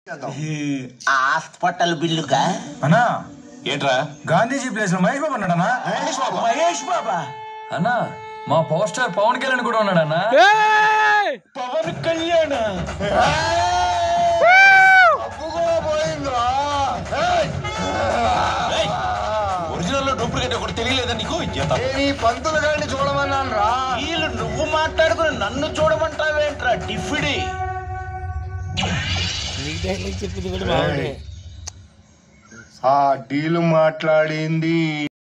Hospital బిల్లుగా అన్నా ఏంట్రా Gandhiji place లో మహేష్ బాబు ఉన్నాడన్నా మహేష్ బాబా అన్నా మా పవర్ స్టార్ పవన్ కళ్యాణ్ కూడా ఉన్నాడన్నా పవన్ కళ్యాణ్ ఒరిజినల్ లో డూప్లికేట్ ఒకటి తెలియలేదా నీకు ఎత్త. పంతులు గారిని చూడమన్నాను రా వీళ్ళు నువ్వు మాట్లాడుకుని నన్ను చూడమంటావేంట్రా టిఫిడి ఆ డీల్ మాట్లాడింది